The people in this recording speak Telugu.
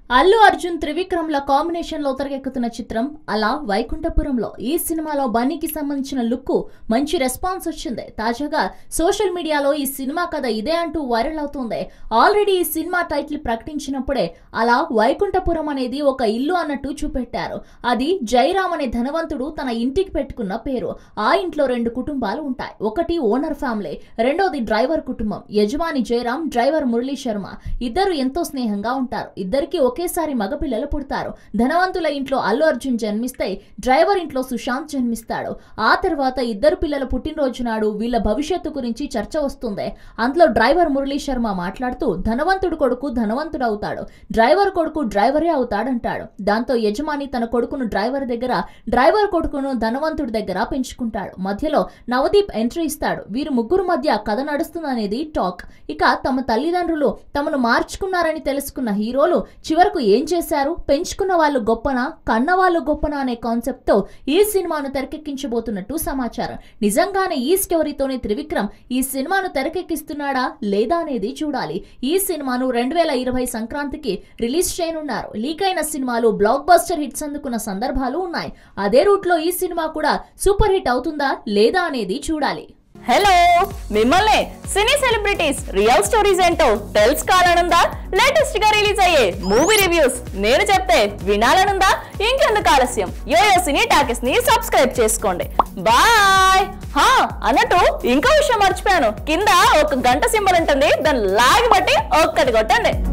అల్లు అర్జున్ త్రివిక్రమ్ ల కాంబినేషన్ లో తెరకెక్కుతున్న చిత్రం అలా వైకుంఠపురంలో ఈ సినిమాలో బన్నీకి సంబంధించిన లుక్ మంచి రెస్పాన్స్ వచ్చింది తాజాగా సోషల్ మీడియాలో ఈ సినిమా కథ ఇదే అంటూ వైరల్ అవుతుంది ఆల్రెడీ ఈ సినిమా టైటిల్ ప్రకటించినప్పుడే అలా వైకుంఠపురం అనేది ఒక ఇల్లు అన్నట్టు చూపెట్టారు అది జైరామ్ అనే ధనవంతుడు తన ఇంటికి పెట్టుకున్న పేరు ఆ ఇంట్లో రెండు కుటుంబాలు ఉంటాయి ఒకటి ఓనర్ ఫ్యామిలీ రెండోది డ్రైవర్ కుటుంబం యజమాని జయరామ్ డ్రైవర్ మురళీ శర్మ ఇద్దరు ఎంతో స్నేహంగా ఉంటారు ఇద్దరికి ఒకేసారి మగపిల్లలు పుడతారు ధనవంతుల ఇంట్లో అల్లు అర్జున్ జన్మిస్తే డ్రైవర్ ఇంట్లో సుశాంత్ జన్మిస్తాడు ఆ తర్వాత ఇద్దరు పిల్లల పుట్టినరోజు నాడు వీళ్ళ భవిష్యత్తు గురించి చర్చ వస్తుంది అందులో డ్రైవర్ మురళీ శర్మ మాట్లాడుతూ ధనవంతుడు కొడుకు ధనవంతుడు అవుతాడు డ్రైవర్ కొడుకు డ్రైవరే అవుతాడంటాడు దాంతో యజమాని తన కొడుకును డ్రైవర్ దగ్గర డ్రైవర్ కొడుకును ధనవంతుడి దగ్గర పెంచుకుంటాడు మధ్యలో నవదీప్ ఎంట్రీ ఇస్తాడు వీరు ముగ్గురు మధ్య కథ నడుస్తుందనేది టాక్ ఇక తమ తల్లిదండ్రులు తమను మార్చుకున్నారని తెలుసుకున్న హీరోలు చివరకు ఏం చేశారు పెంచుకున్న వాళ్ళు గొప్పనా కన్న వాళ్ళు గొప్పనా అనే కాన్సెప్ట్ తో ఈ సినిమాను తెరకెక్కించబోతున్నట్టు సమాచారం నిజంగానే ఈ స్టోరీతోనే త్రివిక్రమ్ ఈ సినిమాను తెరకెక్కిస్తున్నాడా లేదా అనేది చూడాలి ఈ సినిమాను రెండు వేల ఇరవై సంక్రాంతికి రిలీజ్ చేయనున్నారు లీక్ అయిన సినిమాలు బ్లాక్ బస్టర్ హిట్స్ అందుకున్న సందర్భాలు ఉన్నాయి అదే రూట్ లో ఈ సినిమా కూడా సూపర్ హిట్ అవుతుందా లేదా అనేది చూడాలి హలో మిమ్మల్ని సినీ సెలబ్రిటీస్ రియల్ స్టోరీస్ ఏంటో తెలుసుకోవాలనుందా లేటెస్ట్ గా రిలీజ్ అయ్యే మూవీ రివ్యూస్ నేను చెప్తే వినాలనుందా ఇంకెందుకు ఆలస్యం యోయో సినీ టాకెస్ ని సబ్స్క్రైబ్ చేసుకోండి బాయ్ హా అన్నట్టు ఇంకో విషయం మర్చిపోయాను కింద ఒక గంట సింబల్ ఉంటుంది దాన్ని లాగి బట్టి ఒక్కటి కొట్టండి